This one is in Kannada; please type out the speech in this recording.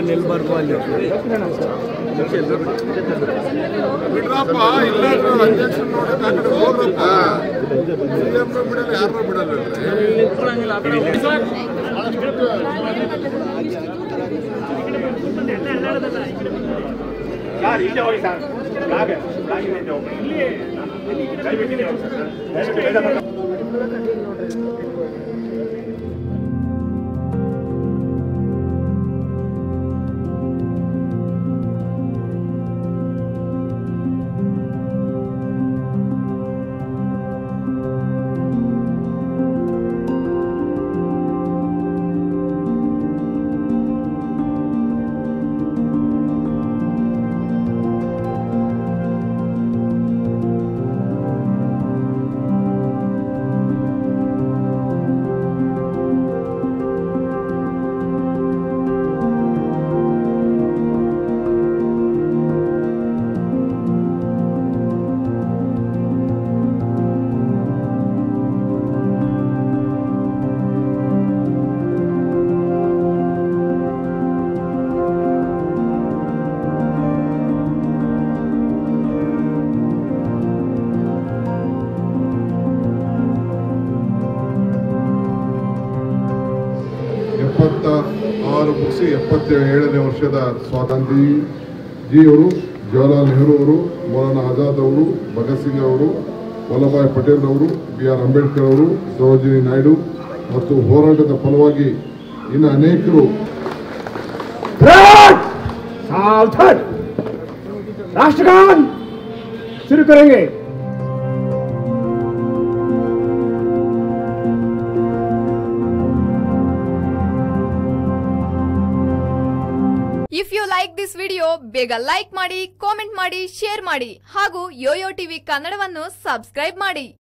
ನಿಲ್ಬಾರ್ದು ಅಲ್ಲಿ ಬಿಡ್ರಪ್ಪ ಇಲ್ಲಾಂದ್ರೆ ಅಧ್ಯಕ್ಷರು ನೋಡಕ್ಕೆ ಆ ಕಡೆ ಹೋಗ್ರಪ್ಪ ಸಿಎಂ ಬಿಡಲ್ಲ ಯಾರನ್ನೂ ಬಿಡಲ್ಲ ಸರ್ ಇಲ್ಲೇ ಹೋಗಿ ಸರ್ ಬ್ಲಾಗ್ ಬ್ಲಾಗ್ ಇದೆ ಹೋಗಿ ದಯವಿಟ್ಟು ಇಲ್ಲಿ ಹೋಗಿ ಸರ್ ದಯವಿಟ್ಟು ಬೇಗ ಬನ್ನಿ. ಎಪ್ಪತ್ತ ಆರು ಮುಗಿಸಿ ಎಪ್ಪತ್ತೇಳನೇ ವರ್ಷದ ಸ್ವಾತಂತ್ರ್ಯ ಜಿಯವರು ಜವಾಹರ್ಲಾಲ್ ನೆಹರು ಅವರು ಮೌಲಾನಾ ಆಜಾದ್ ಅವರು ಭಗತ್ ಸಿಂಗ್ ಅವರು ವಲ್ಲಭಾಯ್ ಪಟೇಲ್ ಅವರು ಬಿ ಆರ್ ಅಂಬೇಡ್ಕರ್ ಅವರು ಸರೋಜಿನಿ ನಾಯ್ಡು ಮತ್ತು ಹೋರಾಟದ ಫಲವಾಗಿ ಇನ್ನು ಅನೇಕರು सावधान राष्ट्रगान शुरू करेंगे if you like this video ಬೇಗ ಲೈಕ್ ಮಾಡಿ ಕಾಮೆಂಟ್ ಮಾಡಿ ಶೇರ್ ಮಾಡಿ ಹಾಗೂ ಯೋಯೋ ಟಿವಿ ಕನ್ನಡವನ್ನು ಸಬ್ಸ್ಕ್ರೈಬ್ ಮಾಡಿ